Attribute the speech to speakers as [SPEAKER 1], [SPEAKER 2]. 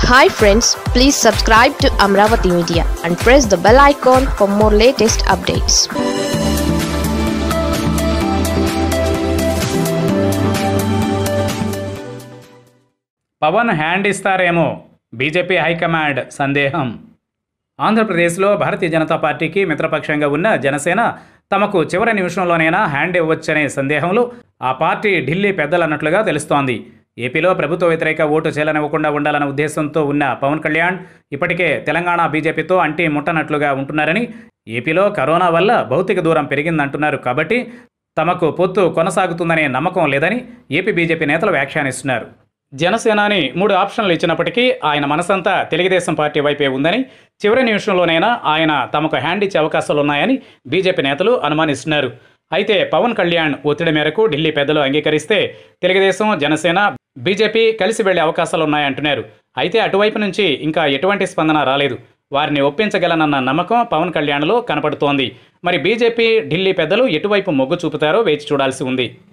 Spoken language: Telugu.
[SPEAKER 1] hi friends please subscribe to Amaravati media and press the bell icon for more latest updates
[SPEAKER 2] Pawan hand ఇస్తారేమో బీజేపీ హైకమాండ్ సందేహం ఆంధ్రప్రదేశ్లో భారతీయ జనతా పార్టీకి మిత్రపక్షంగా ఉన్న జనసేన తమకు చివరి నిమిషంలోనైనా హ్యాండ్ ఇవ్వచ్చనే సందేహంలో ఆ పార్టీ ఢిల్లీ పెద్దలన్నట్లుగా తెలుస్తోంది ఏపీలో ప్రభుత్వ వ్యతిరేక ఓటు చేలనివ్వకుండా ఉండాలన్న ఉద్దేశంతో ఉన్న పవన్ కళ్యాణ్ ఇప్పటికే తెలంగాణ బీజేపీతో అంటి ముట్టనట్లుగా ఉంటున్నారని ఏపీలో కరోనా వల్ల భౌతిక దూరం పెరిగిందంటున్నారు కాబట్టి తమకు పొత్తు కొనసాగుతుందనే నమ్మకం లేదని ఏపీ బీజేపీ నేతలు వ్యాఖ్యానిస్తున్నారు జనసేనాని మూడు ఆప్షన్లు ఇచ్చినప్పటికీ ఆయన మనసంతా తెలుగుదేశం పార్టీ వైపే ఉందని చివరి నిమిషంలోనైనా ఆయన తమకు హ్యాండ్ ఇచ్చే అవకాశాలున్నాయని బీజేపీ నేతలు అనుమానిస్తున్నారు అయితే పవన్ కళ్యాణ్ ఒత్తిడి మేరకు ఢిల్లీ పెద్దలు అంగీకరిస్తే తెలుగుదేశం జనసేన బీజేపీ కలిసి వెళ్లే అవకాశాలున్నాయంటున్నారు అయితే అటువైపు నుంచి ఇంకా ఎటువంటి స్పందన రాలేదు వారిని ఒప్పించగలనన్న నమ్మకం పవన్ కళ్యాణ్లో కనపడుతోంది మరి బీజేపీ ఢిల్లీ పెద్దలు ఎటువైపు మొగ్గు చూపుతారో వేచి చూడాల్సి ఉంది